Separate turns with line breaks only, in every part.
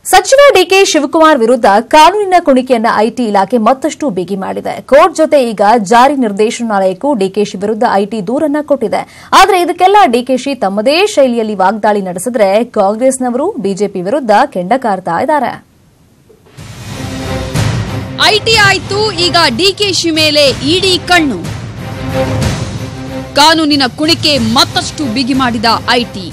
ಸಚಿವ ಡಿಕೆ ಶಿವಕುಮಾರ್ ವಿರುದ್ಧ ಕಾನೂನಿನ ಕುಣಿಕೆಯನ್ನ ಐಟಿ ಇಲಾಖೆ ಮತ್ತಷ್ಟು ಬಿಗಿ ಮಾಡಿದೆ ಕೋರ್ಟ್ ಜೊತೆ ಈಗ ಜಾರಿ ನಿರ್ದೇಶನಾಲಯಕ್ಕೂ ಡಿಕೆಶಿ ವಿರುದ್ಧ ಐಟಿ ದೂರನ್ನ ಕೊಟ್ಟಿದೆ ಆದರೆ ಇದಕ್ಕೆಲ್ಲ ಡಿಕೆಶಿ ತಮ್ಮದೇ ಶೈಲಿಯಲ್ಲಿ ವಾಗ್ದಾಳಿ ನಡೆಸಿದ್ರೆ ಕಾಂಗ್ರೆಸ್ನವರು ಬಿಜೆಪಿ ವಿರುದ್ಧ ಕೆಂಡ ಕಾರ್ತಾ ಇದ್ದಾರೆ
ಐಟಿ ಆಯ್ತು ಈಗ ಡಿಕೆಶಿ ಮೇಲೆ ಇಡಿ ಕಣ್ಣು ಕಾನೂನಿನ ಕುಣಿಕೆ ಮತ್ತಷ್ಟು ಬಿಗಿ ಮಾಡಿದ ಐಟಿ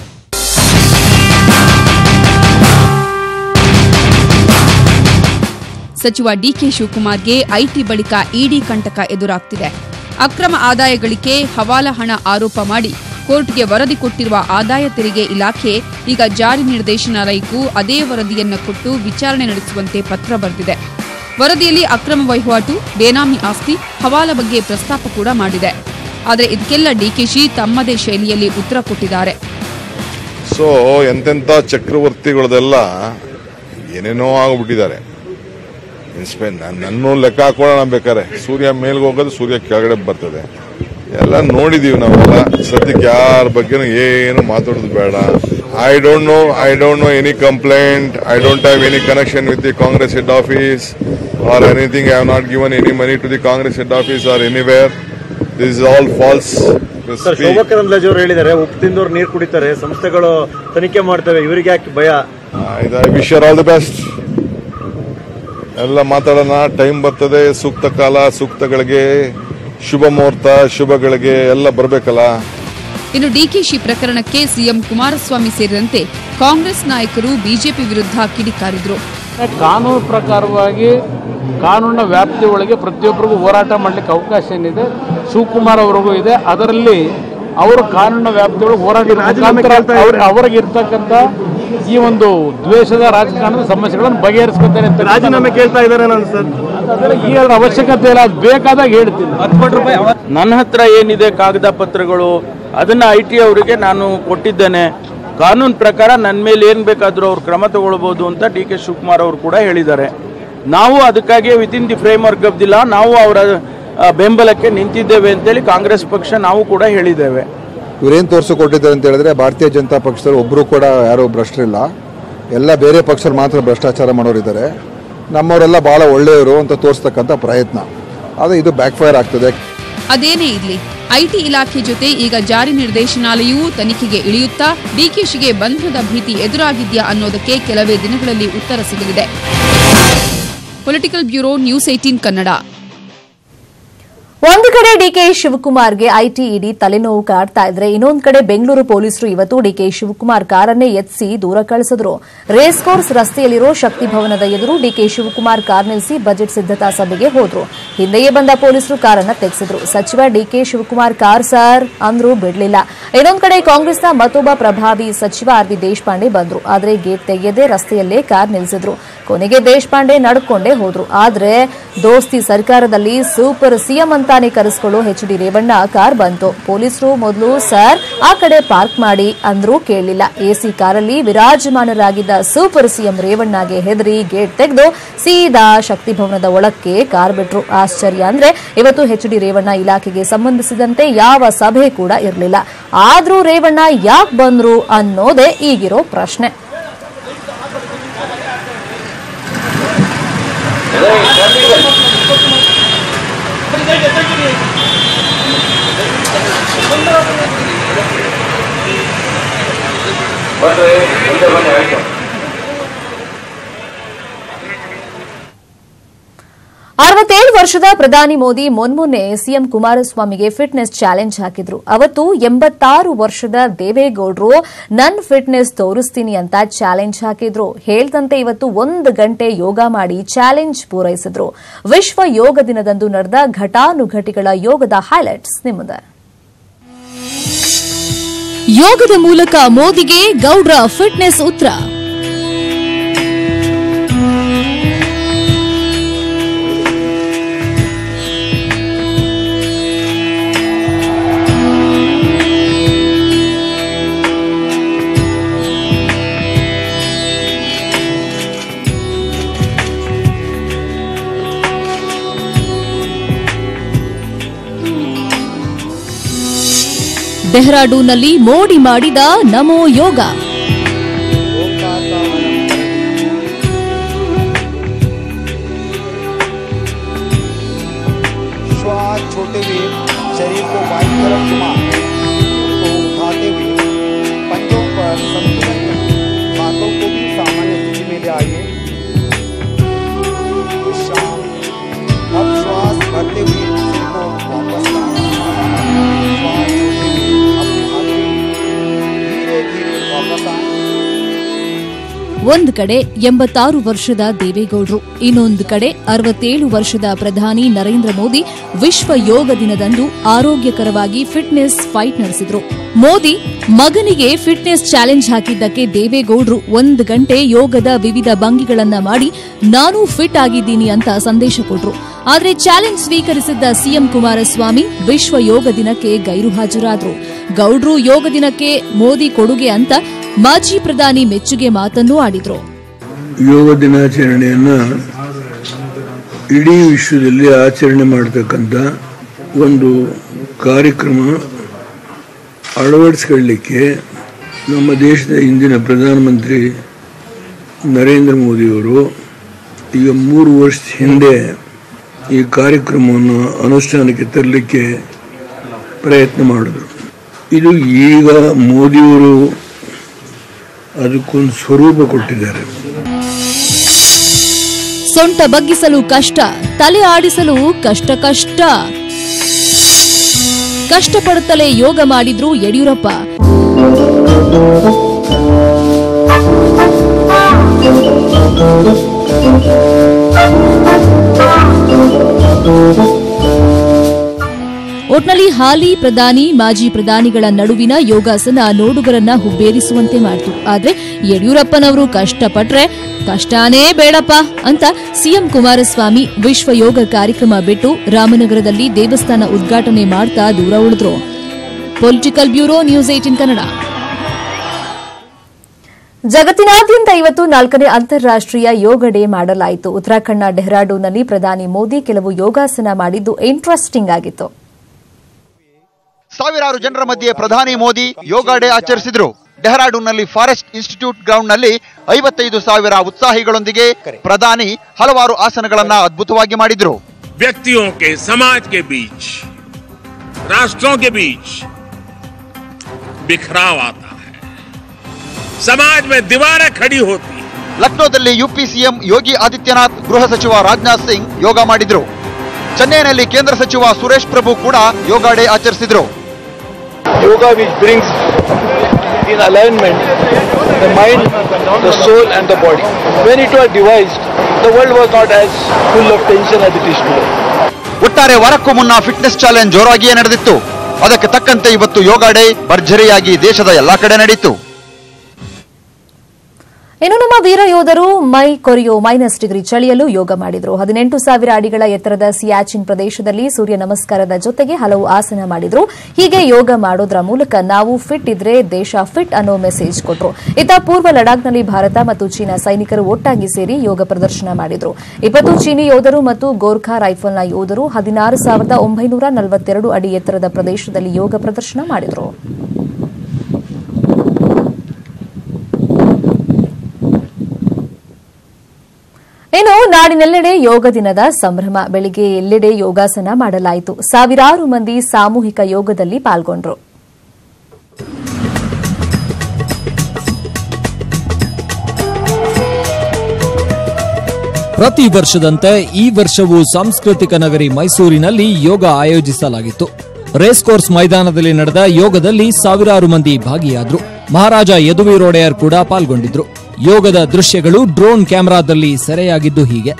ಸಚಿವ ಡಿಕೆ ಶಿವಕುಮಾರ್ಗೆ ಐಟಿ ಬಳಿಕ ಇಡಿ ಕಂಟಕ ಎದುರಾಗ್ತಿದೆ ಅಕ್ರಮ ಆದಾಯ ಗಳಿಕೆ ಹವಾಲ ಹಣ ಆರೋಪ ಮಾಡಿ ಕೋರ್ಟ್ಗೆ ವರದಿ ಕೊಟ್ಟಿರುವ ಆದಾಯ ತೆರಿಗೆ ಇಲಾಖೆ ಈಗ ಜಾರಿ ನಿರ್ದೇಶನಾಲಯಕ್ಕೂ ಅದೇ ವರದಿಯನ್ನು ಕೊಟ್ಟು ವಿಚಾರಣೆ ನಡೆಸುವಂತೆ ಪತ್ರ ಬರೆದಿದೆ ವರದಿಯಲ್ಲಿ ಅಕ್ರಮ ವಹಿವಾಟು ಬೇನಾಮಿ ಆಸ್ತಿ ಹವಾಲ ಬಗ್ಗೆ ಪ್ರಸ್ತಾಪ ಕೂಡ ಮಾಡಿದೆ ಆದರೆ ಇದಕ್ಕೆಲ್ಲ ಡಿಕೆಶಿ ತಮ್ಮದೇ ಶೈಲಿಯಲ್ಲಿ ಉತ್ತರ ಕೊಟ್ಟಿದ್ದಾರೆ
ಸೊ ಎಂತೆಂಥ ಚಕ್ರವರ್ತಿಗಳದೆಲ್ಲ ಏನೇನೋ ಆಗ್ಬಿಟ್ಟಿದ್ದಾರೆ ಇನ್ಸ್ಪೆ ನನ್ನೂ ಲೆಕ್ಕ ಹಾಕೊಳ್ಳೋಣ ಬೇಕಾರೆ ಸೂರ್ಯ ಮೇಲ್ಗೆ ಹೋಗೋದು ಸೂರ್ಯ ಕೆಳಗಡೆ ಬರ್ತದೆ ಎಲ್ಲ ನೋಡಿದೀವಿ ನಾವೆಲ್ಲ ಸದ್ಯಕ್ಕೆ ಯಾರ ಬಗ್ಗೆನೂ ಏನು ಮಾತಾಡೋದು ಬೇಡ I don't know I don't know any complaint I don't have any connection with the Congress head office or anything I have not given any money to the Congress head office or anywhere this is all false
sir Shobha Karandlaje ಅವರು ಹೇಳಿದ್ದಾರೆ ಉಪ್ಪು ತಿಂದವ್ರು ನೀರು ಕುಡಿತಾರೆ ಸಂಸ್ಥೆಗಳು ತನಿಖೆ ಮಾಡ್ತವೆ ಇವರಿಗೆ ಯಾಕೆ ಭಯ
I wish all the best ಎಲ್ಲ ಮಾತಾಡೋಣ ಟೈಮ್ ಬರ್ತದೆ ಸೂಕ್ತ ಕಾಲ ಸೂಕ್ತಗಳಿಗೆ ಶುಭ ಮುಹೂರ್ತ ಶುಭಗಳಿಗೆ ಎಲ್ಲ ಬರಬೇಕಲ್ಲ
ಇನ್ನು ಡಿಕೆಶಿ ಪ್ರಕರಣಕ್ಕೆ ಸಿಎಂ ಕುಮಾರಸ್ವಾಮಿ ಸೇರಿದಂತೆ ಕಾಂಗ್ರೆಸ್ ನಾಯಕರು ಬಿಜೆಪಿ ವಿರುದ್ಧ ಕಿಡಿಕಾರಿದ್ರು
ಕಾನೂನು ಪ್ರಕಾರವಾಗಿ ಕಾನೂನಿನ ವ್ಯಾಪ್ತಿ ಒಳಗೆ ಪ್ರತಿಯೊಬ್ಬರಿಗೂ ಹೋರಾಟ ಮಾಡಲಿಕ್ಕೆ ಅವಕಾಶ ಏನಿದೆ ಶಿವಕುಮಾರ್ ಅವ್ರಿಗೂ ಇದೆ ಅದರಲ್ಲಿ ಅವರು ಕಾನೂನಿನ ವ್ಯಾಪ್ತಿ ಒಳಗೆ ಹೋರಾಟ ಮುಖಾಂತರ ಅವ್ರ- ಅವ್ರಿಗೆ ಇರ್ತಕ್ಕಂಥ ಈ ಒಂದು ದ್ವೇಷದ ರಾಜಕಾರಣದ ಸಮಸ್ಯೆಗಳನ್ನು ಬಗೆಹರಿಸ್ಕೊತಾರೆ ಅಂತ
ರಾಜೀನಾಮೆ ಕೇಳ್ತಾ ಇದ್ದಾರೆ ನಾನು ಸರ್
ಅದರಲ್ಲಿ ಈ ಹೇಳೋ ಅವಶ್ಯಕತೆ ಇಲ್ಲ ಅದು ಬೇಕಾದಾಗ ಹೇಳ್ತೀನಿ
ನನ್ನ ಹತ್ರ ಏನಿದೆ ಕಾಗದ ಪತ್ರಗಳು ಅದನ್ನ ಐ ಟಿ ಅವರಿಗೆ ನಾನು ಕೊಟ್ಟಿದ್ದೇನೆ ಕಾನೂನು ಪ್ರಕಾರ ನನ್ನ ಮೇಲೆ ಏನು ಬೇಕಾದರೂ ಅವ್ರು ಕ್ರಮ ತಗೊಳ್ಬೋದು ಅಂತ ಡಿ ಕೆ ಶಿವಕುಮಾರ್ ಅವರು ಕೂಡ ಹೇಳಿದ್ದಾರೆ ನಾವು ಅದಕ್ಕಾಗಿ within the framework of the law ನಾವು ಅವರ ಆ, ಬೆಂಬಲಕ್ಕೆ ನಿಂತಿದ್ದೇವೆ ಅಂತೇಳಿ ಕಾಂಗ್ರೆಸ್ ಪಕ್ಷ ನಾವು ಕೂಡ ಹೇಳಿದ್ದೇವೆ
ಇವ್ರೇನು ತೋರಿಸಿಕೊಟ್ಟಿದ್ದಾರೆ ಅಂತ ಹೇಳಿದ್ರೆ ಭಾರತೀಯ ಜನತಾ ಪಕ್ಷದವರು ಒಬ್ಬರು ಕೂಡ ಯಾರು ಭ್ರಷ್ಟರಿಲ್ಲ ಎಲ್ಲ ಬೇರೆ ಪಕ್ಷರು ಮಾತ್ರ ಭ್ರಷ್ಟಾಚಾರ ಮಾಡೋರಿದ್ದಾರೆ ನಮ್ಮವರೆಲ್ಲ ಭಾಳ ಒಳ್ಳೆಯವರು ಅಂತ ತೋರಿಸ್ತಕ್ಕಂಥ ಪ್ರಯತ್ನ ಆದರೆ ಇದು ಬ್ಯಾಕ್ ಫೈರ್ ಆಗ್ತದೆ
ಅದೇನೇ ಇರ್ಲಿ ಐಟಿ ಇಲಾಖೆ ಜೊತೆ ಈಗ ಜಾರಿ ನಿರ್ದೇಶನಾಲಯವೂ ತನಿಖೆಗೆ ಇಳಿಯುತ್ತಾ ಡಿಕೆಶಿಗೆ ಬಂಧನದ ಭೀತಿ ಎದುರಾಗಿದ್ಯಾ ಅನ್ನೋದಕ್ಕೆ ಕೆಲವೇ ದಿನಗಳಲ್ಲಿ ಉತ್ತರ ಸಿಗಲಿದೆ political bureau news eighteen Kannada
ಒಂದು ಕಡೆ ಡಿಕೆ ಶಿವಕುಮಾರ್ಗೆ ಐಟಿ ಇಡಿ ತಲೆನೋವು ಕಾಡ್ತಾ ಇದ್ರೆ ಇನ್ನೊಂದು ಕಡೆ ಬೆಂಗಳೂರು ಪೊಲೀಸರು ಇವತ್ತು ಡಿಕೆ ಶಿವಕುಮಾರ್ ಕಾರನ್ನೇ ಎತ್ತಿಸಿ ದೂರ ಕಳಿಸಿದ್ರು ರೇಸ್ ಕೋರ್ಸ್ ರಸ್ತೆಯಲ್ಲಿರೋ ಶಕ್ತಿ ಭವನದ ಎದುರು ಡಿಕೆ ಶಿವಕುಮಾರ್ ಕಾರ್ ನಿಲ್ಲಿಸಿ ಬಜೆಟ್ ಸಿದ್ದತಾ ಸಭೆಗೆ ಹೋದ್ರು ಹಿಂದೆಯೇ ಬಂದ ಪೊಲೀಸರು ಕಾರನ್ನ ತೆಗೆಸಿದ್ರು ಸಚಿವ ಡಿಕೆ ಶಿವಕುಮಾರ್ ಕಾರ್ ಸರ್ ಅಂದ್ರೂ ಬಿಡ್ಲಿಲ್ಲ ಇನ್ನೊಂದು ಕಡೆ ಕಾಂಗ್ರೆಸ್ನ ಮತ್ತೊಬ್ಬ ಪ್ರಭಾವಿ ಸಚಿವ ಆರ್ ವಿ ದೇಶಪಾಂಡೆ ಬಂದ್ರು ಆದ್ರೆ ಗೇಟ್ ತೆಗೆಯದೆ ರಸ್ತೆಯಲ್ಲೇ ಕಾರ್ ನಿಲ್ಲಿಸಿದ್ರು ಕೊನೆಗೆ ದೇಶಪಾಂಡೆ ನಡ್ಕೊಂಡೇ ಹೋದ್ರು ಆದ್ರೆ ದೋಸ್ತಿ ಸರ್ಕಾರದಲ್ಲಿ ಸೂಪರ್ ಸಿಎಂ ಅಂತಾನೆ ಕರೆಸ್ಕೊಳ್ಳೋ ಎಚ್ ಡಿ ರೇವಣ್ಣ ಕಾರ್ ಬಂತು ಪೊಲೀಸರು ಮೊದಲು ಸರ್ ಆ ಕಡೆ ಪಾರ್ಕ್ ಮಾಡಿ ಅಂದ್ರೂ ಕೇಳಲಿಲ್ಲ ಎಸಿ ಕಾರಲ್ಲಿ ವಿರಾಜಮಾನರಾಗಿದ್ದ ಸೂಪರ್ ಸಿಎಂ ರೇವಣ್ಣಗೆ ಹೆದರಿ ಗೇಟ್ ತೆಗೆದು ಸೀದಾ ಶಕ್ತಿ ಭವನದ ಒಳಕ್ಕೆ ಕಾರ್ ಬಿಟ್ರು ಆಶ್ಚರ್ಯ ಅಂದ್ರೆ ಇವತ್ತು ಎಚ್ ಡಿ ರೇವಣ್ಣ ಇಲಾಖೆಗೆ ಸಂಬಂಧಿಸಿದಂತೆ ಯಾವ ಸಭೆ ಕೂಡ ಇರಲಿಲ್ಲ ಆದ್ರೂ ರೇವಣ್ಣ ಯಾಕೆ ಬಂದ್ರು ಅನ್ನೋದೇ ಈಗಿರೋ ಪ್ರಶ್ನೆ ಅರವತ್ತೇಳು ವರ್ಷದ ಪ್ರಧಾನಿ ಮೋದಿ ಮೊನ್ಮೊನ್ನೆ ಸಿಎಂ ಕುಮಾರಸ್ವಾಮಿಗೆ ಫಿಟ್ನೆಸ್ ಚಾಲೆಂಜ್ ಹಾಕಿದ್ರು ಅವತ್ತು ಎಂಬತ್ತಾರು ವರ್ಷದ ದೇವೇಗೌಡರು ನನ್ ಫಿಟ್ನೆಸ್ ತೋರಿಸ್ತೀನಿ ಅಂತ ಚಾಲೆಂಜ್ ಹಾಕಿದ್ರು ಹೇಳ್ದಂತೆ ಇವತ್ತು ಒಂದು ಗಂಟೆ ಯೋಗ ಮಾಡಿ ಚಾಲೆಂಜ್ ಪೂರೈಸಿದ್ರು ವಿಶ್ವ ಯೋಗ ದಿನದಂದು ನಡೆದ ಘಟಾನುಘಟಿಗಳ ಯೋಗದ ಹೈಲೈಟ್ಸ್ ನಿಮ್ಮದೆ ಯೋಗದ ಮೂಲಕ ಮೋದಿಗೆ ಗೌಡ್ರ ಫಿಟ್ನೆಸ್ ಉತ್ತರ ಡೆಹ್ರಾಡೂನ್ನಲ್ಲಿ ಮೋಡಿ ಮಾಡಿದ ನಮೋ ಯೋಗ
करते हुए शरीर को बाईं तरफ घुमा को उठाते हुए पंजों पर संतुलन रखें। हाथों को भी सामान्य स्थिति में ले आइए विश्राम अब श्वास भरते हुए जिस्म को वापस लाना श्वास छोड़ते हुए अपने हाथ धीरे धीरे वापस आए
ಒಂದ್ ಕಡೆ ಎಂಬತ್ತಾರು ವರ್ಷದ ದೇವೇಗೌಡರು ಇನ್ನೊಂದು ಕಡೆ ಅರವತ್ತೇಳು ವರ್ಷದ ಪ್ರಧಾನಿ ನರೇಂದ್ರ ಮೋದಿ ವಿಶ್ವ ಯೋಗ ದಿನದಂದು ಆರೋಗ್ಯಕರವಾಗಿ ಫಿಟ್ನೆಸ್ ಫೈಟ್ ನಡೆಸಿದ್ರು ಮೋದಿ ಮಗನಿಗೆ ಫಿಟ್ನೆಸ್ ಚಾಲೆಂಜ್ ಹಾಕಿದ್ದಕ್ಕೆ ದೇವೇಗೌಡರು ಒಂದು ಗಂಟೆ ಯೋಗದ ವಿವಿಧ ಭಂಗಿಗಳನ್ನ ಮಾಡಿ ನಾನು ಫಿಟ್ ಆಗಿದ್ದೀನಿ ಅಂತ ಸಂದೇಶ ಕೊಟ್ರು ಆದ್ರೆ ಚಾಲೆಂಜ್ ಸ್ವೀಕರಿಸಿದ್ದ ಸಿಎಂ ಕುಮಾರಸ್ವಾಮಿ ವಿಶ್ವ ಯೋಗ ದಿನಕ್ಕೆ ಗೈರು ಹಾಜರಾದ್ರು ಗೌಡ್ರು ಯೋಗ ದಿನಕ್ಕೆ ಮೋದಿ ಕೊಡುಗೆ ಅಂತ ಮಾಜಿ ಪ್ರಧಾನಿ ಮೆಚ್ಚುಗೆ ಮಾತನ್ನೂ ಆಡಿದ್ರು
ಯೋಗ ದಿನಾಚರಣೆಯನ್ನು ಇಡೀ ವಿಶ್ವದಲ್ಲಿ ಆಚರಣೆ ಮಾಡತಕ್ಕಂಥ ಒಂದು ಕಾರ್ಯಕ್ರಮ ಅಳವಡಿಸ್ಕೊಳ್ಳಿಕ್ಕೆ ನಮ್ಮ ದೇಶದ ಇಂದಿನ ಪ್ರಧಾನಮಂತ್ರಿ ನರೇಂದ್ರ ಮೋದಿಯವರು ಈಗ ಮೂರು ವರ್ಷದ ಹಿಂದೆ ಈ ಕಾರ್ಯಕ್ರಮವನ್ನು ಅನುಷ್ಠಾನಕ್ಕೆ ತರಲಿಕ್ಕೆ ಪ್ರಯತ್ನ ಮಾಡಿದ್ರು ಇದು ಈಗ ಮೋದಿಯವರು ಅದಕ್ಕೊಂದು ಸ್ವರೂಪ ಕೊಟ್ಟಿದ್ದಾರೆ
ಸೊಂಟ ಬಗ್ಗಿಸಲು ಕಷ್ಟ ತಲೆ ಆಡಿಸಲು ಕಷ್ಟ ಕಷ್ಟ ಕಷ್ಟಪಡುತ್ತಲೇ ಯೋಗ ಮಾಡಿದ್ರು ಯಡಿಯೂರಪ್ಪ ಒಟ್ನಲ್ಲಿ ಹಾಲಿ ಪ್ರಧಾನಿ ಮಾಜಿ ಪ್ರಧಾನಿಗಳ ನಡುವಿನ ಯೋಗಾಸನ ನೋಡುಗರನ್ನ ಹುಬ್ಬೇರಿಸುವಂತೆ ಮಾಡಿತು ಆದ್ರೆ ಯಡಿಯೂರಪ್ಪನವರು ಕಷ್ಟಪಟ್ರೆ ಕಷ್ಟನೇ ಬೇಡಪ್ಪ ಅಂತ ಸಿಎಂ ಕುಮಾರಸ್ವಾಮಿ ವಿಶ್ವ ಯೋಗ ಕಾರ್ಯಕ್ರಮ ಬಿಟ್ಟು ರಾಮನಗರದಲ್ಲಿ ದೇವಸ್ಥಾನ ಉದ್ಘಾಟನೆ ಮಾಡ್ತಾ ದೂರ ಉಳಿದ್ರು political bureau news eighteen Kannada ಜಗತ್ತಿನಾದ್ಯಂತ ಇವತ್ತು ನಾಲ್ಕನೇ ಅಂತಾರಾಷ್ಟೀಯ ಯೋಗ ಡೇ ಮಾಡಲಾಯಿತು ಉತ್ತರಾಖಂಡ್ನ ಡೆಹ್ರಾಡೂನ್ನಲ್ಲಿ ಪ್ರಧಾನಿ ಮೋದಿ ಕೆಲವು ಯೋಗಾಸನ ಮಾಡಿದ್ದು ಇಂಟ್ರೆಸ್ಟಿಂಗ್ ಆಗಿತ್ತು
ಸಾವಿರಾರು ಜನರ ಮಧ್ಯೆ ಪ್ರಧಾನಿ ಮೋದಿ ಯೋಗ ಡೇ ಆಚರಿಸಿದ್ರು ಡೆಹ್ರಾಡೂನ್ನಲ್ಲಿ ಫಾರೆಸ್ಟ್ ಇನ್ಸ್ಟಿಟ್ಯೂಟ್ ಗ್ರೌಂಡ್ನಲ್ಲಿ ಐವತ್ತೈದು ಸಾವಿರ ಉತ್ಸಾಹಿಗಳೊಂದಿಗೆ ಪ್ರಧಾನಿ ಹಲವಾರು ಆಸನಗಳನ್ನ ಅದ್ಭುತವಾಗಿ ಮಾಡಿದ್ರು
व्यक्तियों के समाज के बीच राष्ट्रों के बीच बिखराव आता है समाज में दीवारें खड़ी होती हैं।
ಲಕ್ನೋದಲ್ಲಿ ಯುಪಿ ಸಿಎಂ ಯೋಗಿ ಆದಿತ್ಯನಾಥ್ ಗೃಹ ಸಚಿವ ರಾಜನಾಥ್ ಸಿಂಗ್ ಯೋಗ ಮಾಡಿದ್ರು ಚೆನ್ನೈನಲ್ಲಿ ಕೇಂದ್ರ ಸಚಿವ ಸುರೇಶ್ ಪ್ರಭು ಕೂಡ ಯೋಗ ಡೇ ಆಚರಿಸಿದ್ರು
yoga which brings in alignment the mind, the soul and the body. When it was devised, the world was not as full of tension as it is today.
ಒಟ್ಟಾರೆ ವಾರಕ್ಕೂ ಮುನ್ನ ಫಿಟ್ನೆಸ್ ಚಾಲೆಂಜ್ ಜೋರಾಗಿಯೇ ನಡೆದಿತ್ತು ಅದಕ್ಕೆ ತಕ್ಕಂತೆ ಇವತ್ತು ಯೋಗ day ಭರ್ಜರಿಯಾಗಿ ದೇಶದ ಎಲ್ಲಾ ಕಡೆ ನಡೆಯಿತು
ಇನ್ನು ನಮ್ಮ ವೀರ ಯೋಧರು ಮೈ ಕೊರಿಯೋ ಮೈನಸ್ ಡಿಗ್ರಿ ಚಳಿಯಲು ಯೋಗ ಮಾಡಿದ್ರು ಹದಿನೆಂಟು ಸಾವಿರ ಅಡಿಗಳ ಎತ್ತರದ ಸಿಯಾಚಿನ್ ಪ್ರದೇಶದಲ್ಲಿ ಸೂರ್ಯ ನಮಸ್ಕಾರದ ಜೊತೆಗೆ ಹಲವು ಆಸನ ಮಾಡಿದ್ರು ಹೀಗೆ ಯೋಗ ಮಾಡೋದ್ರ ಮೂಲಕ ನಾವು ಫಿಟ್ ಇದ್ರೆ ದೇಶ ಫಿಟ್ ಅನ್ನೋ ಮೆಸೇಜ್ ಕೊಟ್ರು ಇತ್ತ ಪೂರ್ವ ಲಡಾಖ್ನಲ್ಲಿ ಭಾರತ ಮತ್ತು ಚೀನಾ ಸೈನಿಕರು ಒಟ್ಟಾಗಿ ಸೇರಿ ಯೋಗ ಪ್ರದರ್ಶನ ಮಾಡಿದ್ರು ಇಪ್ಪತ್ತು ಚೀನಿ ಯೋಧರು ಮತ್ತು ಗೋರ್ಖಾ ರೈಫಲ್ನ ಯೋಧರು ಹದಿನಾರು ಸಾವಿರದ ಒಂಬೈನೂರ ನಲವತ್ತೆರಡು ಅಡಿ ಎತ್ತರದ ಪ್ರದೇಶದಲ್ಲಿ ಯೋಗ ಪ್ರದರ್ಶನ ಮಾಡಿದ್ರು ಇನ್ನು ನಾಡಿನೆಲ್ಲೆಡೆ ಯೋಗ ದಿನದ ಸಂಭ್ರಮ ಬೆಳಿಗ್ಗೆ ಎಲ್ಲೆಡೆ ಯೋಗಾಸನ ಮಾಡಲಾಯಿತು ಸಾವಿರಾರು ಮಂದಿ ಸಾಮೂಹಿಕ ಯೋಗದಲ್ಲಿ ಪಾಲ್ಗೊಂಡ್ರು
ಪ್ರತಿ ವರ್ಷದಂತೆ ಈ ವರ್ಷವೂ ಸಾಂಸ್ಕೃತಿಕ ನಗರಿ ಮೈಸೂರಿನಲ್ಲಿ ಯೋಗ ಆಯೋಜಿಸಲಾಗಿತ್ತು ರೇಸ್ ಕೋರ್ಸ್ ಮೈದಾನದಲ್ಲಿ ನಡೆದ ಯೋಗದಲ್ಲಿ ಸಾವಿರಾರು ಮಂದಿ ಭಾಗಿಯಾದ್ರು ಮಹಾರಾಜ ಯದುವೀರೊಡೆಯರ್ ಕೂಡ ಪಾಲ್ಗೊಂಡಿದ್ರು ಯೋಗದ ದೃಶ್ಯಗಳು ಡ್ರೋನ್ ಕ್ಯಾಮೆರಾದಲ್ಲಿ ಸೆರೆಯಾಗಿದ್ದು ಹೀಗೆ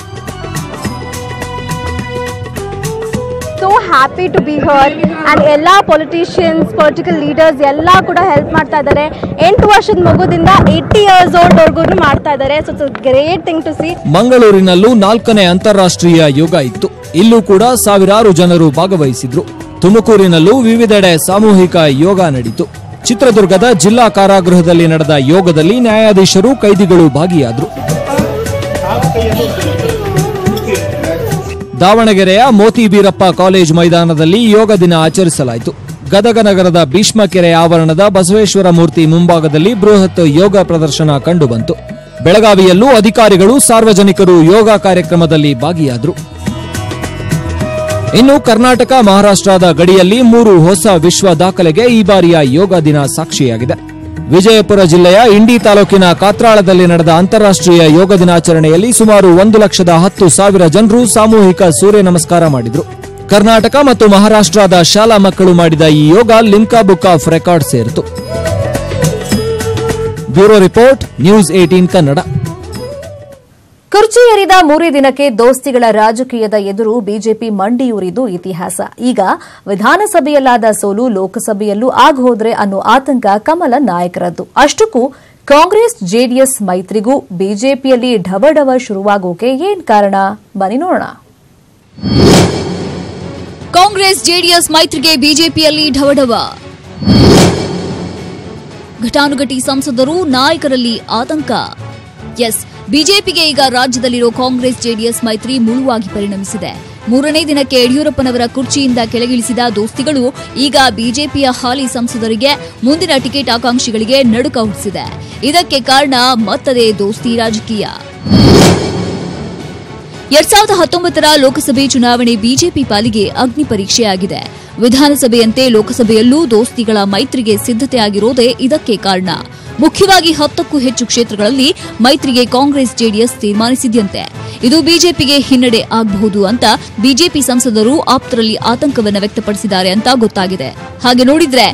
so happy to be here and ಎಲ್ಲ ಪೊಲಿಟಿಷಿಯನ್ಸ್ ಪೊಲಿಟಿಕಲ್ ಲೀಡರ್ಸ್ ಎಲ್ಲ ಕೂಡ ಹೆಲ್ಪ್ ಮಾಡ್ತಾ ಇದ್ದಾರೆ ಎಂಟು ವರ್ಷದ ಮಗುದಿಂದ ಏಯ್ಟಿ ಇಯರ್ಸ್ ಓಲ್ಡ್ ವರ್ಗು ಮಾಡ್ತಾ ಇದ್ದಾರೆ so it's great thing to see
ಮಂಗಳೂರಿನಲ್ಲೂ ನಾಲ್ಕನೇ ಅಂತಾರಾಷ್ಟ್ರೀಯ ಯೋಗ ಇತ್ತು ಇಲ್ಲೂ ಕೂಡ ಸಾವಿರಾರು ಜನರು ಭಾಗವಹಿಸಿದ್ರು ತುಮಕೂರಿನಲ್ಲೂ ವಿವಿಧೆಡೆ ಸಾಮೂಹಿಕ ಯೋಗ ನಡೆಯಿತು ಚಿತ್ರದುರ್ಗದ ಜಿಲ್ಲಾ ಕಾರಾಗೃಹದಲ್ಲಿ ನಡೆದ ಯೋಗದಲ್ಲಿ ನ್ಯಾಯಾಧೀಶರು ಕೈದಿಗಳು ಭಾಗಿಯಾದ್ರು ದಾವಣಗೆರೆಯ ಮೋತಿ ಬೀರಪ್ಪ ಕಾಲೇಜ್ ಮೈದಾನದಲ್ಲಿ ಯೋಗ ದಿನ ಆಚರಿಸಲಾಯಿತು ಗದಗ ನಗರದ ಭೀಷ್ಮಕೆರೆ ಆವರಣದ ಬಸವೇಶ್ವರ ಮೂರ್ತಿ ಮುಂಭಾಗದಲ್ಲಿ ಬೃಹತ್ ಯೋಗ ಪ್ರದರ್ಶನ ಕಂಡುಬಂತು ಬೆಳಗಾವಿಯಲ್ಲೂ ಅಧಿಕಾರಿಗಳು ಸಾರ್ವಜನಿಕರು ಯೋಗ ಕಾರ್ಯಕ್ರಮದಲ್ಲಿ ಭಾಗಿಯಾದರು ಇನ್ನು ಕರ್ನಾಟಕ ಮಹಾರಾಷ್ಟ್ರದ ಗಡಿಯಲ್ಲಿ ಮೂರು ಹೊಸ ವಿಶ್ವ ದಾಖಲೆಗೆ ಈ ಬಾರಿಯ ಯೋಗ ದಿನ ಸಾಕ್ಷಿಯಾಗಿದೆ ವಿಜಯಪುರ ಜಿಲ್ಲೆಯ ಇಂಡಿ ತಾಲೂಕಿನ ಕಾತ್ರಾಳದಲ್ಲಿ ನಡೆದ ಅಂತಾರಾಷ್ಟ್ರೀಯ ಯೋಗ ದಿನಾಚರಣೆಯಲ್ಲಿ ಸುಮಾರು ಒಂದು ಲಕ್ಷದ ಹತ್ತು ಸಾವಿರ ಜನರು ಸಾಮೂಹಿಕ ಸೂರ್ಯ ನಮಸ್ಕಾರ ಮಾಡಿದ್ರು ಕರ್ನಾಟಕ ಮತ್ತು ಮಹಾರಾಷ್ಟ್ರದ ಶಾಲಾ ಮಕ್ಕಳು ಮಾಡಿದ ಈ yoga Limca book of record ಸೇರಿತು bureau report news eighteen Kannada
ಕುರ್ಚಿ ಏರಿದ ಮೂರೇ ದಿನಕ್ಕೆ ದೋಸ್ತಿಗಳ ರಾಜಕೀಯದ ಎದುರು ಬಿಜೆಪಿ ಮಂಡಿಯೂರಿದ್ದು ಇತಿಹಾಸ ಈಗ ವಿಧಾನಸಭೆಯಲ್ಲಾದ ಸೋಲು ಲೋಕಸಭೆಯಲ್ಲೂ ಆಗೋದ್ರೆ ಅನ್ನೋ ಆತಂಕ ಕಮಲ ನಾಯಕರದ್ದು ಅಷ್ಟಕ್ಕೂ ಕಾಂಗ್ರೆಸ್ ಜೆಡಿಎಸ್ ಮೈತ್ರಿಗೂ ಬಿಜೆಪಿಯಲ್ಲಿ ಢವಢವ ಶುರುವಾಗೋಕೆ ಏನ್ ಕಾರಣ ಬನ್ನಿ ನೋಡೋಣ
ಕಾಂಗ್ರೆಸ್ ಜೆಡಿಎಸ್ ಮೈತ್ರಿಗೆ ಬಿಜೆಪಿಯಲ್ಲಿ ಢವಢವ ಘಟಾನುಘಟಿ ಸಂಸದರು ನಾಯಕರಲ್ಲಿ ಆತಂಕ ಎಸ್ ಬಿಜೆಪಿಗೆ ಈಗ ರಾಜ್ಯದಲ್ಲಿರೋ ಕಾಂಗ್ರೆಸ್ ಜೆಡಿಎಸ್ ಮೈತ್ರಿ ಮುಳುವಾಗಿ ಪರಿಣಮಿಸಿದೆ ಮೂರನೇ ದಿನಕ್ಕೆ ಯಡಿಯೂರಪ್ಪನವರ ಕುರ್ಚಿಯಿಂದ ಕೆಳಗಿಳಿಸಿದ ದೋಸ್ತಿಗಳು ಈಗ ಬಿಜೆಪಿಯ ಹಾಲಿ ಸಂಸದರಿಗೆ ಮುಂದಿನ ಟಿಕೆಟ್ ಆಕಾಂಕ್ಷಿಗಳಿಗೆ ನಡುಕ ಹುಟ್ಟಿಸಿದೆ ಇದಕ್ಕೆ ಕಾರಣ ಮತ್ತದೇ ದೋಸ್ತಿ ರಾಜಕೀಯ ಎರಡ್ ಸಾವಿರದ ಹತ್ತೊಂಬತ್ತರ ಲೋಕಸಭೆ ಚುನಾವಣೆ ಬಿಜೆಪಿ ಪಾಲಿಗೆ ಅಗ್ನಿ ಪರೀಕ್ಷೆಯಾಗಿದೆ ವಿಧಾನಸಭೆಯಂತೆ ಲೋಕಸಭೆಯಲ್ಲೂ ದೋಸ್ತಿಗಳ ಮೈತ್ರಿಗೆ ಸಿದ್ಧತೆಯಾಗಿರೋದೇ ಇದಕ್ಕೆ ಕಾರಣ ಮುಖ್ಯವಾಗಿ ಹತ್ತಕ್ಕೂ ಹೆಚ್ಚು ಕ್ಷೇತ್ರಗಳಲ್ಲಿ ಮೈತ್ರಿಗೆ ಕಾಂಗ್ರೆಸ್ ಜೆಡಿಎಸ್ ತೀರ್ಮಾನಿಸಿದ್ಯಂತೆ ಇದು ಬಿಜೆಪಿಗೆ ಹಿನ್ನಡೆ ಆಗಬಹುದು ಅಂತ ಬಿಜೆಪಿ ಸಂಸದರು ಆಪ್ತರಲ್ಲಿ ಆತಂಕವನ್ನು ವ್ಯಕ್ತಪಡಿಸಿದ್ದಾರೆ ಅಂತ ಗೊತ್ತಾಗಿದೆ ಹಾಗೆ ನೋಡಿದ್ರೆ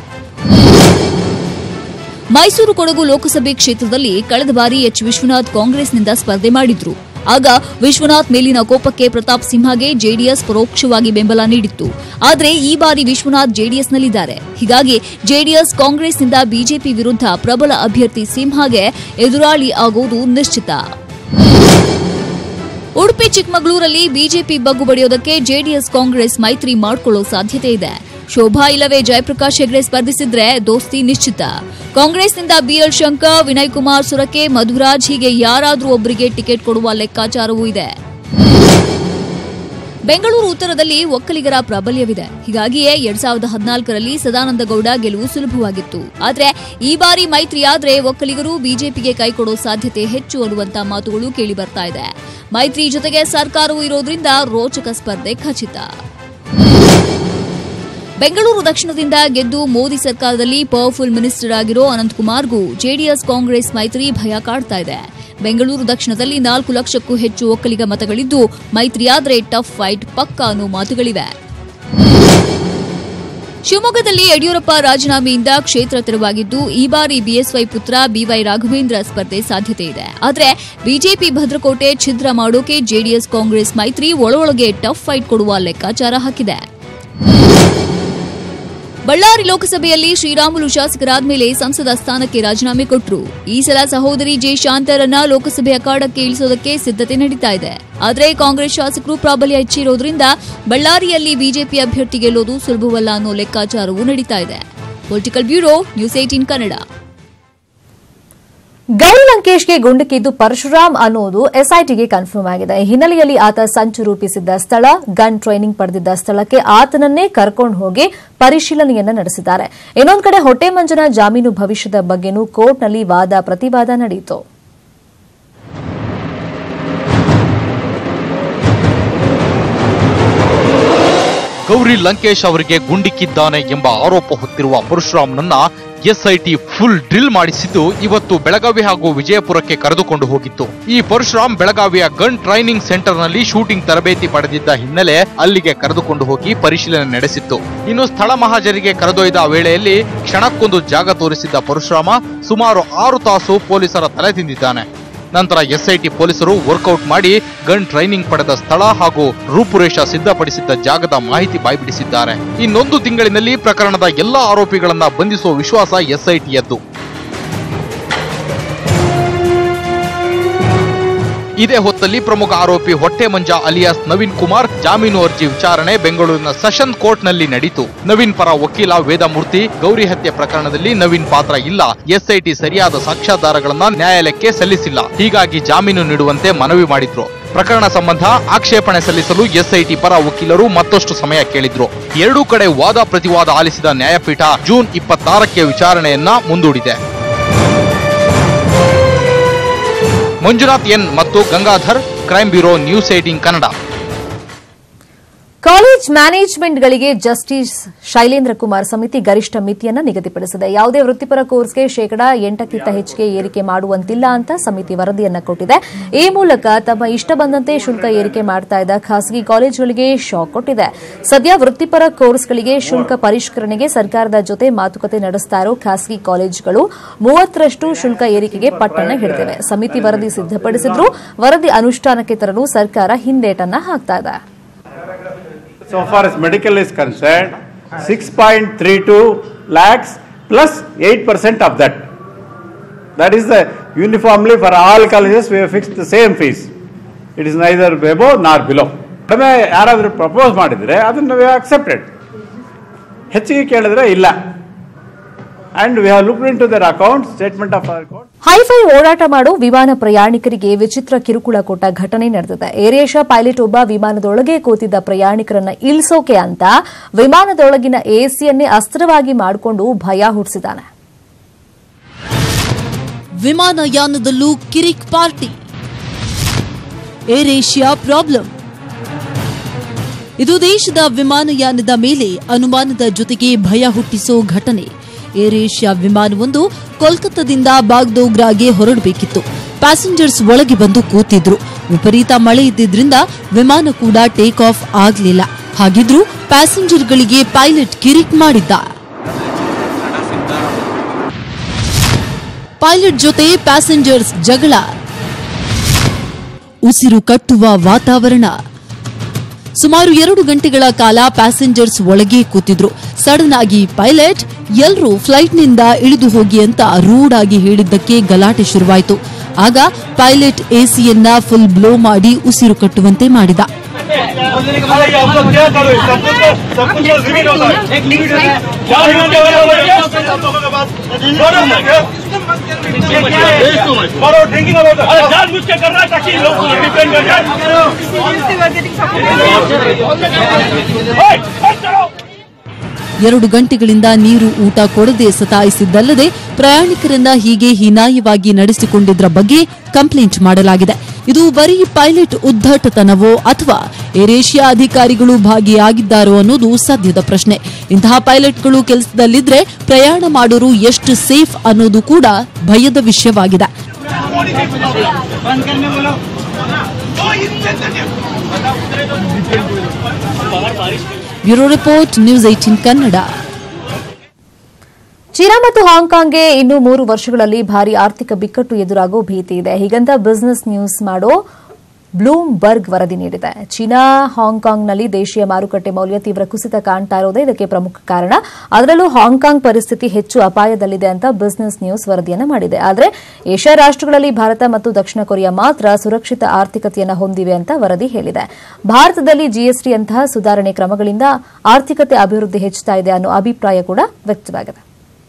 ಮೈಸೂರು ಕೊಡಗು ಲೋಕಸಭೆ ಕ್ಷೇತ್ರದಲ್ಲಿ ಕಳೆದ ಬಾರಿ ಎಚ್ ವಿಶ್ವನಾಥ್ ಕಾಂಗ್ರೆಸ್ನಿಂದ ಸ್ಪರ್ಧೆ ಮಾಡಿದ್ರು ಆಗ ವಿಶ್ವನಾಥ್ ಮೇಲಿನ ಕೋಪಕ್ಕೆ ಪ್ರತಾಪ್ ಸಿಂಹಗೆ ಜೆಡಿಎಸ್ ಪರೋಕ್ಷವಾಗಿ ಬೆಂಬಲ ನೀಡಿತ್ತು ಆದರೆ ಈ ಬಾರಿ ವಿಶ್ವನಾಥ್ ಜೆಡಿಎಸ್ನಲ್ಲಿದ್ದಾರೆ ಹೀಗಾಗಿ ಜೆಡಿಎಸ್ ಕಾಂಗ್ರೆಸ್ನಿಂದ ಬಿಜೆಪಿ ವಿರುದ್ಧ ಪ್ರಬಲ ಅಭ್ಯರ್ಥಿ ಸಿಂಹಗೆ ಎದುರಾಳಿ ಆಗುವುದು ನಿಶ್ಚಿತ ಉಡುಪಿ ಚಿಕ್ಕಮಗಳೂರಲ್ಲಿ ಬಿಜೆಪಿ ಬಗ್ಗು ಬಡಿಯೋದಕ್ಕೆ ಜೆಡಿಎಸ್ ಕಾಂಗ್ರೆಸ್ ಮೈತ್ರಿ ಮಾಡಿಕೊಳ್ಳೋ ಸಾಧ್ಯತೆ ಇದೆ ಶೋಭಾ ಇಲ್ಲವೇ ಜಯಪ್ರಕಾಶ್ ಹೆಗ್ಡೆ ಸ್ಪರ್ಧಿಸಿದ್ರೆ ದೋಸ್ತಿ ನಿಶ್ಚಿತ ಕಾಂಗ್ರೆಸ್ನಿಂದ ಬಿಎಲ್ ಶಂಕರ್ ವಿನಯ್ ಕುಮಾರ್ ಸುರಕೆ ಮಧುರಾಜ್ ಹೀಗೆ ಯಾರಾದರೂ ಒಬ್ಬರಿಗೆ ಟಿಕೆಟ್ ಕೊಡುವ ಲೆಕ್ಕಾಚಾರವೂ ಇದೆ ಬೆಂಗಳೂರು ಉತ್ತರದಲ್ಲಿ ಒಕ್ಕಲಿಗರ ಪ್ರಾಬಲ್ಯವಿದೆ ಹೀಗಾಗಿಯೇ ಎರಡ್ ಸಾವಿರದ ಹದಿನಾಲ್ಕರಲ್ಲಿ ಸದಾನಂದಗೌಡ ಗೆಲುವು ಸುಲಭವಾಗಿತ್ತು ಆದರೆ ಈ ಬಾರಿ ಮೈತ್ರಿಯಾದ್ರೆ ಒಕ್ಕಲಿಗರು ಬಿಜೆಪಿಗೆ ಕೈಕೊಡೋ ಸಾಧ್ಯತೆ ಹೆಚ್ಚು ಅನ್ನುವಂತ ಮಾತುಗಳು ಕೇಳಿ ಬರ್ತಾ ಇದೆ ಮೈತ್ರಿ ಜೊತೆಗೆ ಸರ್ಕಾರವೂ ಇರೋದ್ರಿಂದ ರೋಚಕ ಸ್ಪರ್ಧೆ ಖಚಿತ ಬೆಂಗಳೂರು ದಕ್ಷಿಣದಿಂದ ಗೆದ್ದು ಮೋದಿ ಸರ್ಕಾರದಲ್ಲಿ ಪವರ್ಫುಲ್ ಮಿನಿಸ್ಟರ್ ಆಗಿರೋ ಅನಂತಕುಮಾರ್ಗೂ ಜೆಡಿಎಸ್ ಕಾಂಗ್ರೆಸ್ ಮೈತ್ರಿ ಭಯ ಕಾಡ್ತಾ ಇದೆ ಬೆಂಗಳೂರು ದಕ್ಷಿಣದಲ್ಲಿ ನಾಲ್ಕು ಲಕ್ಷಕ್ಕೂ ಹೆಚ್ಚು ಒಕ್ಕಲಿಗ ಮತಗಳಿದ್ದು ಮೈತ್ರಿಯಾದ್ರೆ ಟಫ್ ಫೈಟ್ ಪಕ್ಕ ಅನ್ನೋ ಮಾತುಗಳಿವೆ ಶಿವಮೊಗ್ಗದಲ್ಲಿ ಯಡಿಯೂರಪ್ಪ ರಾಜೀನಾಮೆಯಿಂದ ಕ್ಷೇತ್ರ ತೆರವಾಗಿದ್ದು ಈ ಬಾರಿ ಬಿಎಸ್ವೈ ಪುತ್ರ ಬಿವೈ ರಾಘವೇಂದ್ರ ಸ್ಪರ್ಧೆ ಸಾಧ್ಯತೆ ಇದೆ ಆದರೆ ಬಿಜೆಪಿ ಭದ್ರಕೋಟೆ ಛಿದ್ರ ಮಾಡೋಕೆ ಜೆಡಿಎಸ್ ಕಾಂಗ್ರೆಸ್ ಮೈತ್ರಿ ಒಳೊಳಗೆ ಟಫ್ ಫೈಟ್ ಕೊಡುವ ಲೆಕ್ಕಾಚಾರ ಹಾಕಿದೆ ಬಳ್ಳಾರಿ ಲೋಕಸಭೆಯಲ್ಲಿ ಶ್ರೀರಾಮುಲು ಶಾಸಕರಾದ್ಮೇಲೆ ಸಂಸದ ಸ್ಥಾನಕ್ಕೆ ರಾಜೀನಾಮೆ ಕೊಟ್ಟರು ಈ ಸಲ ಸಹೋದರಿ ಜೆ ಶಾಂತರನ್ನ ಲೋಕಸಭೆ ಅಖಾಡಕ್ಕೆ ಇಳಿಸೋದಕ್ಕೆ ಸಿದ್ಧತೆ ನಡೀತಾ ಇದೆ ಆದರೆ ಕಾಂಗ್ರೆಸ್ ಶಾಸಕರು ಪ್ರಾಬಲ್ಯ ಹೆಚ್ಚಿರೋದ್ರಿಂದ ಬಳ್ಳಾರಿಯಲ್ಲಿ ಬಿಜೆಪಿ ಅಭ್ಯರ್ಥಿ ಗೆಲ್ಲೋದು ಸುಲಭವಲ್ಲ ಅನ್ನೋ ಲೆಕ್ಕಾಚಾರವೂ ನಡೀತಾ ಇದೆ political bureau news eighteen Kannada
Gauri ಲಂಕೇಶ್ಗೆ ಗುಂಡಿಕ್ಕಿದ್ದು ಪರಶುರಾಮ್ ಅನ್ನೋದು ಎಸ್ಐಟಿಗೆ ಕನ್ಫರ್ಮ್ ಆಗಿದೆ ಈ ಹಿನ್ನೆಲೆಯಲ್ಲಿ ಆತ ಸಂಚು ರೂಪಿಸಿದ್ದ ಸ್ಥಳ ಗನ್ ಟ್ರೈನಿಂಗ್ ಪಡೆದಿದ್ದ ಸ್ಥಳಕ್ಕೆ ಆತನನ್ನೇ ಕರ್ಕೊಂಡು ಹೋಗಿ ಪರಿಶೀಲನೆಯನ್ನ ನಡೆಸಿದ್ದಾರೆ ಇನ್ನೊಂದು ಕಡೆ ಹೊಟ್ಟೆ ಮಂಜನ ಜಾಮೀನು ಭವಿಷ್ಯದ ಬಗ್ಗೆನೂ ಕೋರ್ಟ್ನಲ್ಲಿ ವಾದ ಪ್ರತಿವಾದ ನಡೆಯಿತು
ಗೌರಿ ಲಂಕೇಶ್ ಅವರಿಗೆ ಗುಂಡಿಕ್ಕಿದ್ದಾನೆ ಎಂಬ ಆರೋಪ ಹೊತ್ತಿರುವ ಪರಶುರಾಮ್ನನ್ನ ಎಸ್ಐಟಿ ಫುಲ್ ಡ್ರಿಲ್ ಮಾಡಿಸಿದ್ದು ಇವತ್ತು ಬೆಳಗಾವಿ ಹಾಗೂ ವಿಜಯಪುರಕ್ಕೆ ಕರೆದುಕೊಂಡು ಹೋಗಿತ್ತು ಈ ಪರಶುರಾಮ್ ಬೆಳಗಾವಿಯ ಗನ್ ಟ್ರೈನಿಂಗ್ ಸೆಂಟರ್ನಲ್ಲಿ ಶೂಟಿಂಗ್ ತರಬೇತಿ ಪಡೆದಿದ್ದ ಹಿನ್ನೆಲೆ ಅಲ್ಲಿಗೆ ಕರೆದುಕೊಂಡು ಹೋಗಿ ಪರಿಶೀಲನೆ ನಡೆಸಿತ್ತು ಇನ್ನು ಸ್ಥಳ ಮಹಾಜರಿಗೆ ಕರೆದೊಯ್ದ ವೇಳೆಯಲ್ಲಿ ಕ್ಷಣಕ್ಕೊಂದು ಜಾಗ ತೋರಿಸಿದ್ದ ಪರಶುರಾಮ ಸುಮಾರು ಆರು ತಾಸು ಪೊಲೀಸರ ತಲೆ ತಿಂದಿದ್ದಾನೆ ನಂತರ ಎಸ್ಐಟಿ ಪೊಲೀಸರು ವರ್ಕೌಟ್ ಮಾಡಿ ಗನ್ ಟ್ರೈನಿಂಗ್ ಪಡೆದ ಸ್ಥಳ ಹಾಗೂ ರೂಪುರೇಷ ಸಿದ್ಧಪಡಿಸಿದ್ದ ಜಾಗದ ಮಾಹಿತಿ ಬಾಯ್ಬಿಡಿಸಿದ್ದಾರೆ ಇನ್ನೊಂದು ತಿಂಗಳಿನಲ್ಲಿ ಪ್ರಕರಣದ ಎಲ್ಲಾ ಆರೋಪಿಗಳನ್ನ ಬಂಧಿಸುವ ವಿಶ್ವಾಸ ಎಸ್ಐಟಿಯದ್ದು ಇದೇ ಹೊತ್ತಲ್ಲಿ ಪ್ರಮುಖ ಆರೋಪಿ ಹೊಟ್ಟೆ ಮಂಜ ಅಲಿಯಾಸ್ ನವೀನ್ ಕುಮಾರ್ ಜಾಮೀನು ಅರ್ಜಿ ವಿಚಾರಣೆ ಬೆಂಗಳೂರಿನ ಸೆಷನ್ ಕೋರ್ಟ್ನಲ್ಲಿ ನಡೆಯಿತು ನವೀನ್ ಪರ ವಕೀಲ ವೇದಮೂರ್ತಿ ಗೌರಿ ಹತ್ಯೆ ಪ್ರಕರಣದಲ್ಲಿ ನವೀನ್ ಪಾತ್ರ ಇಲ್ಲ ಎಸ್ಐಟಿ ಸರಿಯಾದ ಸಾಕ್ಷ್ಯಾಧಾರಗಳನ್ನ ನ್ಯಾಯಾಲಯಕ್ಕೆ ಸಲ್ಲಿಸಿಲ್ಲ ಹೀಗಾಗಿ ಜಾಮೀನು ನೀಡುವಂತೆ ಮನವಿ ಮಾಡಿದ್ರು ಪ್ರಕರಣ ಸಂಬಂಧ ಆಕ್ಷೇಪಣೆ ಸಲ್ಲಿಸಲು ಎಸ್ಐಟಿ ಪರ ವಕೀಲರು ಮತ್ತಷ್ಟು ಸಮಯ ಕೇಳಿದ್ರು ಎರಡೂ ಕಡೆ ವಾದ ಪ್ರತಿವಾದ ಆಲಿಸಿದ ನ್ಯಾಯಪೀಠ ಜೂನ್ ಇಪ್ಪತ್ತಾರಕ್ಕೆ ವಿಚಾರಣೆಯನ್ನ ಮುಂದೂಡಿದೆ ಮಂಜುನಾಥ್ ಎನ್ ಮತ್ತು Gangadhar crime bureau news eighteen Kannada
college ಮ್ಯಾನೇಜ್ಮೆಂಟ್ಗಳಿಗೆ ಜಸ್ಟಿಸ್ ಶೈಲೇಂದ್ರ ಕುಮಾರ್ ಸಮಿತಿ ಗರಿಷ್ಠ ಮಿತಿಯನ್ನು ನಿಗದಿಪಡಿಸಿದೆ ಯಾವುದೇ ವೃತ್ತಿಪರ ಕೋರ್ಸ್ಗೆ ಶೇಕಡಾ ಎಂಟಕ್ಕಿಂತ ಹೆಚ್ಚಿಗೆ ಏರಿಕೆ ಮಾಡುವಂತಿಲ್ಲ ಅಂತ ಸಮಿತಿ ವರದಿಯನ್ನು ಕೊಟ್ಟಿದೆ ಈ ಮೂಲಕ ತಮ್ಮ ಇಷ್ಟ ಬಂದಂತೆ ಶುಲ್ಕ ಏರಿಕೆ ಮಾಡ್ತಾ ಇದ್ದ ಖಾಸಗಿ ಕಾಲೇಜುಗಳಿಗೆ ಶಾಕ್ ಕೊಟ್ಟಿದೆ ಸದ್ಯ ವೃತ್ತಿಪರ ಕೋರ್ಸ್ಗಳಿಗೆ ಶುಲ್ಕ ಪರಿಷ್ಕರಣೆಗೆ ಸರ್ಕಾರದ ಜೊತೆ ಮಾತುಕತೆ ನಡೆಸ್ತಾ ಇರೋ ಖಾಸಗಿ ಕಾಲೇಜುಗಳು ಮೂವತ್ತರಷ್ಟು ಶುಲ್ಕ ಏರಿಕೆಗೆ ಪಟ್ಟಣ ಹಿಡಿದಿವೆ ಸಮಿತಿ ವರದಿ ಸಿದ್ದಪಡಿಸಿದ್ರು ವರದಿ ಅನುಷ್ಠಾನಕ್ಕೆ ತರಲು ಸರ್ಕಾರ ಹಿಂದೇಟನ್ನ ಹಾಕ್ತಾ ಇದೆ
So far as medical is concerned, 6.32 lakhs plus 8% of that. That is the uniformly for all colleges we have fixed the same fees. It is neither above nor below. ಕಡಿಮೆ ಯಾರಾದರೂ ಪ್ರಪೋಸ್ ಮಾಡಿದರೆ ಅದನ್ನು ವಿ ಅಕ್ಸೆಪ್ಟೆಡ್ ಹೆಚ್ಚಿಗೆ ಕೇಳಿದ್ರೆ ಇಲ್ಲ and we have look into their account statement of account
hi fi ಓಡಾಟ ಮಾಡೋ ವಿಮಾನ ಪ್ರಯಾಣಿಕರಿಗೆ ವಿಚಿತ್ರ ಕಿರುಕುಳ ಕೊಟ್ಟ ಘಟನೆ ನಡೆದಿದೆ ಏರೇಷಾ ಪೈಲಟ್ ಒಬ್ಬ ವಿಮಾನದೊಳಗೆ ಕೂತಿದ್ದ ಪ್ರಯಾಣಿಕರನ್ನ ಇಳಿಸೋಕೆ ಅಂತ ವಿಮಾನದೊಳಗಿನ ಎಸಿಯನ್ನೇ ಅಸ್ತ್ರವಾಗಿ ಮಾಡಿಕೊಂಡು ಭಯ ಹುಟ್ಟಿಸಿದ್ದಾನೆ
ವಿಮಾನಯಾನದಲ್ಲೂ ಕಿರಿಕ್ ಪಾರ್ಟಿ ಏರ್ ಏಷ್ಯಾ ಪ್ರಾಬ್ಲಮ್ ಇದು ದೇಶದ ವಿಮಾನಯಾನದ ಮೇಲೆ ಅನುಮಾನದ ಜೊತೆಗೆ ಭಯ ಹುಟ್ಟಿಸೋ ಘಟನೆ ಏರ್ ಏಷ್ಯಾ ವಿಮಾನವೊಂದು ಕೋಲ್ಕತ್ತಾದಿಂದ ಬಾಗ್ದೋಗ್ರಾಗೆ ಹೊರಡಬೇಕಿತ್ತು ಪ್ಯಾಸೆಂಜರ್ಸ್ ಒಳಗೆ ಬಂದು ಕೂತಿದ್ರು ವಿಪರೀತ ಮಳೆ ಇದ್ದಿದ್ರಿಂದ ವಿಮಾನ ಕೂಡ ಟೇಕ್ ಆಫ್ ಆಗಲಿಲ್ಲ ಹಾಗಿದ್ರೂ ಪ್ಯಾಸೆಂಜರ್ಗಳಿಗೆ ಪೈಲಟ್ ಕಿರಿಕ್ ಮಾಡಿದ್ದ ಪೈಲಟ್ ಜೊತೆ ಪ್ಯಾಸೆಂಜರ್ಸ್ ಜಗಳ ಉಸಿರು ಕಟ್ಟುವ ವಾತಾವರಣ ಸುಮಾರು ಎರಡು ಗಂಟೆಗಳ ಕಾಲ ಪ್ಯಾಸೆಂಜರ್ಸ್ ಒಳಗೆ ಕೂತಿದ್ರು ಸಡನ್ ಆಗಿ ಪೈಲಟ್ ಎಲ್ರೂ ಫ್ಲೈಟ್ನಿಂದ ಇಳಿದು ಹೋಗಿ ಅಂತ ರೂಡ್ ಆಗಿ ಹೇಳಿದ್ದಕ್ಕೆ ಗಲಾಟೆ ಶುರುವಾಯಿತು ಆಗ ಪೈಲಟ್ ಎಸಿಯನ್ನ ಫುಲ್ ಬ್ಲೋ ಮಾಡಿ ಉಸಿರು ಕಟ್ಟುವಂತೆ ಮಾಡಿದ ಎರಡು ಗಂಟೆಗಳಿಂದ ನೀರು ಊಟ ಕೊಡದೆ ಸತಾಯಿಸಿದ್ದಲ್ಲದೆ ಪ್ರಯಾಣಿಕರನ್ನ ಹೀಗೆ ಹೀನಾಯವಾಗಿ ನಡೆಸಿಕೊಂಡಿದ್ರ ಬಗ್ಗೆ ಕಂಪ್ಲೇಂಟ್ ಮಾಡಲಾಗಿದೆ ಇದು ಬರೀ ಪೈಲಟ್ ಉದ್ದಟತನವೋ ಅಥವಾ ಏರೇಷಿಯಾ ಅಧಿಕಾರಿಗಳು ಭಾಗಿಯಾಗಿದ್ದಾರೋ ಅನ್ನೋದು ಸದ್ಯದ ಪ್ರಶ್ನೆ ಇಂತಹ ಪೈಲಟ್ಗಳು ಕೆಲಸದಲ್ಲಿದ್ರೆ ಪ್ರಯಾಣ ಮಾಡೋರು ಎಷ್ಟು ಸೇಫ್ ಅನ್ನೋದು ಕೂಡ ಭಯದ ವಿಷಯವಾಗಿದೆ bureau report news eighteen Kannada
China ಮತ್ತು ಹಾಂಗ್ಕಾಂಗ್ಗೆ ಇನ್ನು ಮೂರು ವರ್ಷಗಳಲ್ಲಿ ಭಾರಿ ಆರ್ಥಿಕ ಬಿಕ್ಕಟ್ಟು ಎದುರಾಗೋ ಭೀತಿ ಇದೆ ಹೀಗಂತ ಬಿಸಿನೆಸ್ ನ್ಯೂಸ್ ಮಾಡೋ ಬ್ಲೂಮ್ಬರ್ಗ್ ವರದಿ ನೀಡಿದೆ ಚೀನಾ ಹಾಂಗ್ಕಾಂಗ್ನಲ್ಲಿ ದೇಶೀಯ ಮಾರುಕಟ್ಟೆ ಮೌಲ್ಯ ತೀವ್ರ ಕುಸಿತ ಕಾಣ್ತಾ ಇರೋದೇ ಇದಕ್ಕೆ ಪ್ರಮುಖ ಕಾರಣ ಅದರಲ್ಲೂ ಹಾಂಗ್ಕಾಂಗ್ ಪರಿಸ್ಥಿತಿ ಹೆಚ್ಚು ಅಪಾಯದಲ್ಲಿದೆ ಅಂತ ಬಿಸಿನೆಸ್ ನ್ಯೂಸ್ ವರದಿಯನ್ನು ಮಾಡಿದೆ ಆದರೆ ಏಷ್ಯಾ ರಾಷ್ಟಗಳಲ್ಲಿ ಭಾರತ ಮತ್ತು ದಕ್ಷಿಣ ಕೊರಿಯಾ ಮಾತ್ರ ಸುರಕ್ಷಿತ ಆರ್ಥಿಕತೆಯನ್ನು ಹೊಂದಿವೆ ಅಂತ ವರದಿ ಹೇಳಿದೆ ಭಾರತದಲ್ಲಿ ಜಿಎಸ್ಟಿಯಂತಹ ಸುಧಾರಣೆ ಕ್ರಮಗಳಿಂದ ಆರ್ಥಿಕತೆ ಅಭಿವೃದ್ಧಿ ಹೆಚ್ಚುತ್ತಾ ಇದೆ ಅನ್ನೋ ಅಭಿಪ್ರಾಯ ಕೂಡ ವ್ಯಕ್ತವಾಗಿದೆ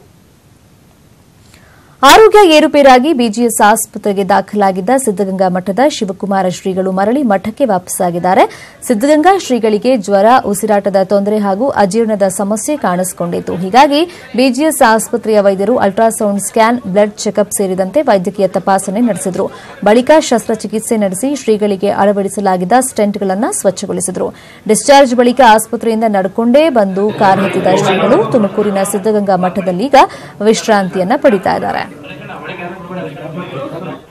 ಆರೋಗ್ಯ ಏರುಪೇರಾಗಿ ಬಿಜಿಎಸ್ ಆಸ್ಪತ್ರೆಗೆ ದಾಖಲಾಗಿದ್ದ ಸಿದ್ದಗಂಗಾ ಮಠದ ಶಿವಕುಮಾರ ಶ್ರೀಗಳು ಮರಳಿ ಮಠಕ್ಕೆ ವಾಪಸ್ಸಾಗಿದ್ದಾರೆ ಸಿದ್ದಗಂಗಾ ಶ್ರೀಗಳಿಗೆ ಜ್ವರ ಉಸಿರಾಟದ ತೊಂದರೆ ಹಾಗೂ ಅಜೀರ್ಣದ ಸಮಸ್ಯೆ ಕಾಣಿಸಿಕೊಂಡಿತ್ತು ಹೀಗಾಗಿ ಬಿಜಿಎಸ್ ಆಸ್ಪತ್ರೆಯ ವೈದ್ಯರು ಅಲ್ಟ್ರಾಸೌಂಡ್ ಸ್ಕ್ಯಾನ್ ಬ್ಲಡ್ ಚೆಕಪ್ ಸೇರಿದಂತೆ ವೈದ್ಯಕೀಯ ತಪಾಸಣೆ ನಡೆಸಿದರು ಬಳಿಕ ಶಸ್ತ್ರಚಿಕಿತ್ಸೆ ನಡೆಸಿ ಶ್ರೀಗಳಿಗೆ ಅಳವಡಿಸಲಾಗಿದ್ದ ಸ್ಟೆಂಟ್ಗಳನ್ನು ಸ್ವಚ್ಛಗೊಳಿಸಿದರು ಡಿಸ್ಚಾರ್ಜ್ ಬಳಿಕ ಆಸ್ಪತ್ರೆಯಿಂದ ನಡ್ಕೊಂಡೇ ಬಂದು ಕಾರ್ ಹತ್ತಿದ ಶ್ರೀಗಳು ತುಮಕೂರಿನ ಸಿದ್ದಗಂಗಾ ಮಠದಲ್ಲೀಗ ವಿಶ್ರಾಂತಿಯನ್ನ ಪಡಿತಾ ಇದ್ದಾರೆ